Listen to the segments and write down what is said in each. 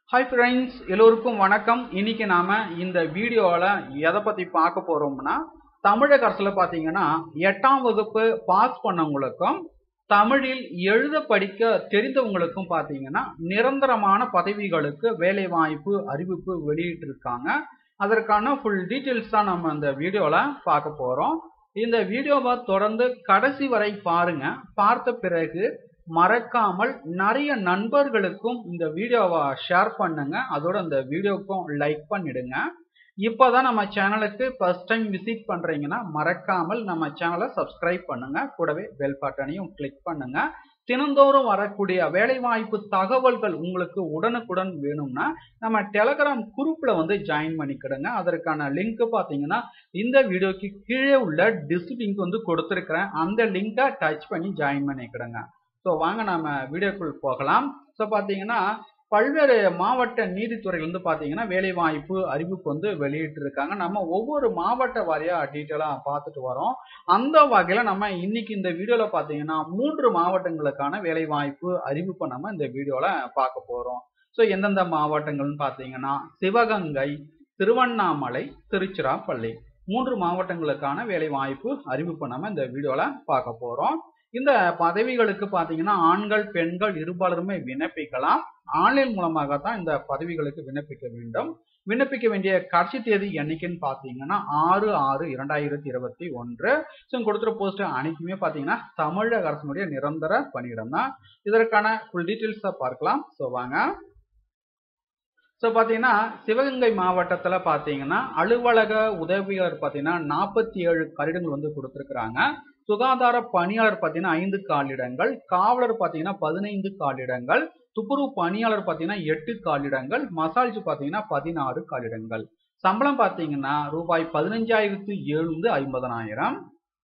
hi friends எல்லோருக்கும் வணக்கம் இன்னைக்கு நாம இந்த வீடியோவில் எதை பற்றி பார்க்க போகிறோம்னா தமிழக அரசில் பார்த்தீங்கன்னா எட்டாம் வகுப்பு பாஸ் பண்ணவங்களுக்கும் தமிழில் எழுத படிக்க தெரிந்தவங்களுக்கும் பார்த்தீங்கன்னா நிரந்தரமான பதவிகளுக்கு வேலை வாய்ப்பு அறிவிப்பு வெளியிட்டிருக்காங்க அதற்கான ஃபுல் டீட்டெயில்ஸ் தான் நம்ம இந்த வீடியோவில் பார்க்க போகிறோம் இந்த வீடியோவை தொடர்ந்து கடைசி வரை பாருங்க பார்த்த பிறகு மறக்காமல் நிறைய நண்பர்களுக்கும் இந்த வீடியோவை ஷேர் பண்ணுங்க அதோட இந்த வீடியோக்கும் லைக் பண்ணிடுங்க இப்போதான் நம்ம சேனலுக்கு ஃபர்ஸ்ட் டைம் விசிட் பண்றீங்கன்னா மறக்காமல் நம்ம சேனலை சப்ஸ்கிரைப் பண்ணுங்க கூடவே பெல் பட்டனையும் கிளிக் பண்ணுங்க தினந்தோறும் வரக்கூடிய வேலைவாய்ப்பு தகவல்கள் உங்களுக்கு உடனுக்குடன் வேணும்னா நம்ம டெலகிராம் குரூப்ல வந்து ஜாயின் பண்ணிக்கிடுங்க அதற்கான லிங்க் பார்த்தீங்கன்னா இந்த வீடியோக்கு கீழே உள்ள டிஸ்க் லிங்க் வந்து கொடுத்துருக்கிறேன் அந்த லிங்கை டச் பண்ணி ஜாயின் பண்ணிக்கிடுங்க ஸோ வாங்க நம்ம வீடியோக்குள் போகலாம் ஸோ பார்த்தீங்கன்னா பல்வேறு மாவட்ட நீதித்துறைகள் வந்து பார்த்தீங்கன்னா வேலைவாய்ப்பு அறிவிப்பு வந்து வெளியிட்டிருக்காங்க நம்ம ஒவ்வொரு மாவட்ட வாரியாக டீட்டெயிலாக பார்த்துட்டு வரோம் அந்த வகையில் நம்ம இன்னைக்கு இந்த வீடியோவில் பார்த்தீங்கன்னா மூன்று மாவட்டங்களுக்கான வேலைவாய்ப்பு அறிவிப்பை நம்ம இந்த வீடியோவில் பார்க்க போகிறோம் ஸோ எந்தெந்த மாவட்டங்கள்னு பார்த்தீங்கன்னா சிவகங்கை திருவண்ணாமலை திருச்சிராப்பள்ளி மூன்று மாவட்டங்களுக்கான வேலைவாய்ப்பு அறிவிப்பை நம்ம இந்த வீடியோவில் பார்க்க போகிறோம் இந்த பதவிகளுக்கு பார்த்தீங்கன்னா ஆண்கள் பெண்கள் இருபாலருமே விண்ணப்பிக்கலாம் ஆன்லைன் மூலமாக தான் இந்த பதவிகளுக்கு விண்ணப்பிக்க வேண்டும் விண்ணப்பிக்க வேண்டிய கடைசி தேதி என்னைக்குன்னு பார்த்தீங்கன்னா ஆறு ஆறு இரண்டாயிரத்தி இருபத்தி ஒன்று ஸோ கொடுத்துற போஸ்ட் அனைத்துமே பார்த்தீங்கன்னா தமிழக அரசனுடைய நிரந்தர பணியிடம் தான் இதற்கான ஃபுல் டீட்டெயில்ஸை பார்க்கலாம் ஸோ வாங்க ஸோ பார்த்தீங்கன்னா சிவகங்கை மாவட்டத்தில் பார்த்தீங்கன்னா அலுவலக உதவியாளர் பார்த்தீங்கன்னா நாற்பத்தி ஏழு கடிதங்கள் வந்து கொடுத்துருக்குறாங்க சுகாதார பணியாளர் பார்த்தீங்கன்னா ஐந்து காலிடங்கள் காவலர் பார்த்தீங்கன்னா பதினைந்து காலிடங்கள் துப்புரவு பணியாளர் பார்த்தீங்கன்னா எட்டு காலிடங்கள் மசால்ஜி பார்த்தீங்கன்னா பதினாறு காலிடங்கள் சம்பளம் பார்த்தீங்கன்னா ரூபாய் பதினஞ்சாயிரத்து எழுநூறு ஐம்பதனாயிரம்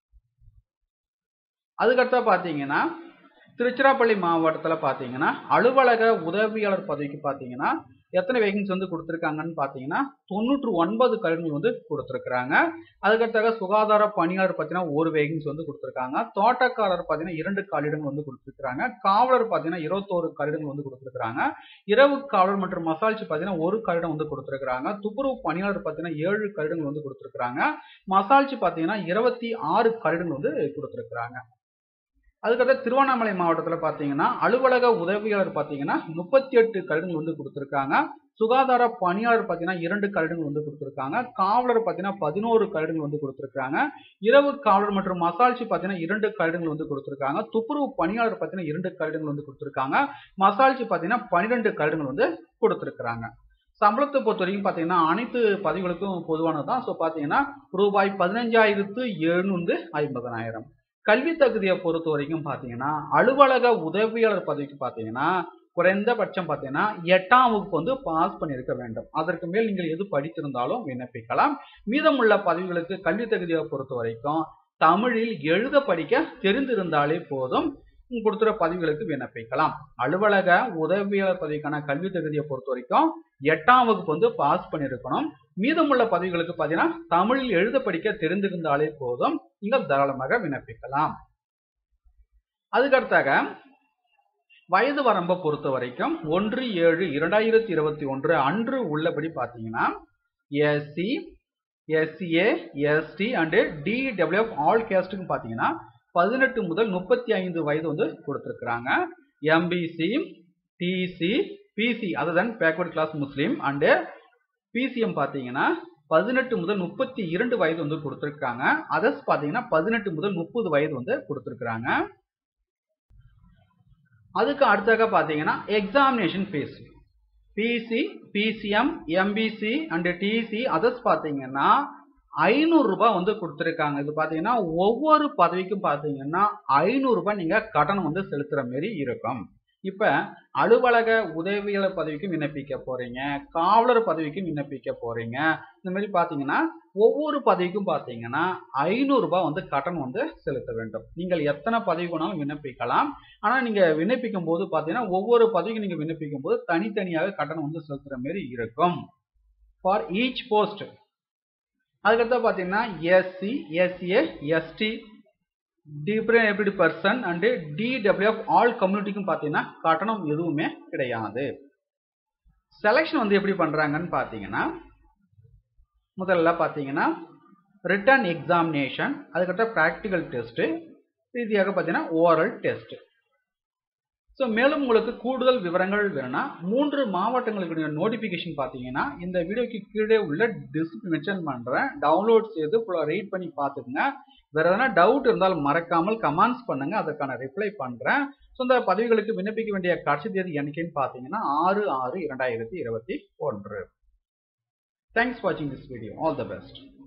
அதுக்கடுத்த பார்த்தீங்கன்னா திருச்சிராப்பள்ளி மாவட்டத்தில் பார்த்தீங்கன்னா அலுவலக உதவியாளர் பதவிக்கு பார்த்தீங்கன்னா எத்தனை வேகன்சி வந்து கொடுத்துருக்காங்கன்னு பார்த்தீங்கன்னா தொண்ணூற்று ஒன்பது கல்விகள் வந்து கொடுத்துருக்குறாங்க அதுக்கடுத்தாக சுகாதார பணியாளர் பார்த்தீங்கன்னா ஒரு வேகன்சி வந்து கொடுத்துருக்காங்க தோட்டக்காரர் பார்த்தீங்கன்னா இரண்டு காலிடங்கள் வந்து கொடுத்துருக்காங்க காவலர் பார்த்தீங்கன்னா இருபத்தோரு காலிடங்கள் வந்து கொடுத்துருக்காங்க இரவு காவலர் மற்றும் மசால்ச்சி பார்த்தீங்கன்னா ஒரு கடிடம் வந்து கொடுத்துருக்காங்க துப்புரவு பணியாளர் பார்த்தீங்கன்னா ஏழு கடிடங்கள் வந்து கொடுத்துருக்காங்க மசால்ச்சி பார்த்தீங்கன்னா இருபத்தி ஆறு கடிடங்கள் வந்து கொடுத்துருக்காங்க அதுக்கடுத்து திருவண்ணாமலை மாவட்டத்தில் பார்த்தீங்கன்னா அலுவலக உதவியாளர் பார்த்தீங்கன்னா முப்பத்தி எட்டு கடிதங்கள் வந்து கொடுத்துருக்காங்க சுகாதார பணியாளர் பார்த்தீங்கன்னா இரண்டு கடிதங்கள் வந்து கொடுத்துருக்காங்க காவலர் பார்த்தீங்கன்னா பதினோரு கடிதங்கள் வந்து கொடுத்துருக்காங்க இரவு காவலர் மற்றும் மசால்ச்சி பார்த்தீங்கன்னா இரண்டு கடிதங்கள் வந்து கொடுத்துருக்காங்க துப்புரவு பணியாளர் பார்த்தீங்கன்னா இரண்டு கடிதங்கள் வந்து கொடுத்துருக்காங்க மசால்ச்சி பார்த்தீங்கன்னா பன்னிரெண்டு கடிதங்கள் வந்து கொடுத்துருக்காங்க சம்பளத்தை பொறுத்த வரைக்கும் பார்த்தீங்கன்னா அனைத்து பதவிகளுக்கும் பொதுவானது தான் ஸோ பார்த்தீங்கன்னா ரூபாய் பதினஞ்சாயிரத்து எழுநூறு ஐம்பதனாயிரம் கல்வி தகுதியை பொறுத்த வரைக்கும் பார்த்தீங்கன்னா அலுவலக உதவியாளர் பதவிக்கு பார்த்தீங்கன்னா குறைந்தபட்சம் பார்த்தீங்கன்னா எட்டாம் வகுப்பு வந்து பாஸ் பண்ணியிருக்க வேண்டும் அதற்கு மேல் நீங்கள் எது படித்திருந்தாலும் விண்ணப்பிக்கலாம் மீதமுள்ள பதவிகளுக்கு கல்வி தகுதியை பொறுத்த வரைக்கும் தமிழில் எழுத படிக்க தெரிந்திருந்தாலே போதும் கொடுத்துற பதவிகளுக்கு விண்ணப்பிக்கலாம் அலுவலக உதவியாளர் பதவிக்கான கல்வி தகுதியை பொறுத்த வரைக்கும் எட்டாம் வகுப்பு வந்து பாஸ் பண்ணியிருக்கணும் மீதமுள்ள பதவிகளுக்கு பார்த்தீங்கன்னா தமிழில் எழுத படிக்க தெரிந்திருந்தாலே போதும் நீங்கள் தாராளமாக விண்ணப்பிக்கலாம் அதுக்கடுத்தாக வயது வரம்பை பொறுத்த வரைக்கும் ஒன்று ஏழு இரண்டாயிரத்தி இருபத்தி ஒன்று அன்று உள்ளபடி பார்த்தீங்கன்னா SC SCA ST and DWF all கேஸ்ட்டுக்கு பார்த்தீங்கன்னா பதினெட்டு முதல் முப்பத்தி ஐந்து வயது வந்து கொடுத்துருக்குறாங்க எம்பிசி டிசி பிசி அதுதான் backward class Muslim and BCM பார்த்தீங்கன்னா பதினெட்டு முதல் முப்பத்தி இரண்டு வயது வந்து கொடுத்துருக்காங்க அதர்ஸ் பார்த்தீங்கன்னா பதினெட்டு முதல் முப்பது வயது வந்து கொடுத்துருக்குறாங்க அதுக்கு அடுத்தாக பார்த்தீங்கன்னா examination fees BC BCM MBC and DC others பார்த்தீங்கன்னா ஐநூறுரூபா வந்து கொடுத்துருக்காங்க இது பார்த்தீங்கன்னா ஒவ்வொரு பதவிக்கும் பார்த்தீங்கன்னா ஐநூறுரூபா நீங்கள் கட்டணம் வந்து செலுத்துகிற மாரி இருக்கும் இப்போ அலுவலக உதவியாளர் பதவிக்கும் விண்ணப்பிக்க போகிறீங்க காவலர் பதவிக்கும் விண்ணப்பிக்க போகிறீங்க இந்த மாதிரி பார்த்தீங்கன்னா ஒவ்வொரு பதவிக்கும் பார்த்தீங்கன்னா ஐநூறுரூபா வந்து கட்டணம் வந்து செலுத்த வேண்டும் நீங்கள் எத்தனை பதவி வேணாலும் விண்ணப்பிக்கலாம் ஆனால் நீங்கள் விண்ணப்பிக்கும் போது பார்த்தீங்கன்னா ஒவ்வொரு பதவிக்கும் நீங்கள் விண்ணப்பிக்கும் போது தனித்தனியாக கட்டணம் வந்து செலுத்துகிற மாரி இருக்கும் ஃபார் ஈச் போஸ்ட் அதுக்கடுத்து பார்த்தீங்கன்னா எஸ்சி எஸ்ஏ எஸ்டி டிஃபரபிலிட்டி பர்சன் அண்டு டிடபிள்யூஎஃப் ஆல் கம்யூனிட்டிக்கும் பார்த்தீங்கன்னா கட்டணம் எதுவுமே கிடையாது செலெக்ஷன் வந்து எப்படி பண்றாங்கன்னு பார்த்தீங்கன்னா முதல்ல பார்த்தீங்கன்னா ரிட்டன் எக்ஸாமினேஷன் அதுக்கப்புறம் ப்ராக்டிக்கல் டெஸ்ட்டு ரீதியாக பார்த்தீங்கன்னா ஓரல் டெஸ்ட் ஸோ மேலும் உங்களுக்கு கூடுதல் விவரங்கள் வேணும்னா மூன்று மாவட்டங்களுக்கு நோட்டிஃபிகேஷன் பார்த்தீங்கன்னா இந்த வீடியோக்கு கீழே உள்ள டிஸ்க் மென்ஷன் பண்ணுறேன் டவுன்லோட் செய்து ஃபுல்லாக ரீட் பண்ணி பார்த்துக்குங்க வேறு எதனா டவுட் இருந்தால் மறக்காமல் கமெண்ட்ஸ் பண்ணுங்க அதற்கான ரிப்ளை பண்ணுறேன் ஸோ இந்த பதவிகளுக்கு விண்ணப்பிக்க வேண்டிய கடைசி தேதி என்னைக்குன்னு பார்த்தீங்கன்னா ஆறு ஆறு இரண்டாயிரத்தி இருபத்தி ஒன்று தேங்க்ஸ் வாட்சிங் this video all the best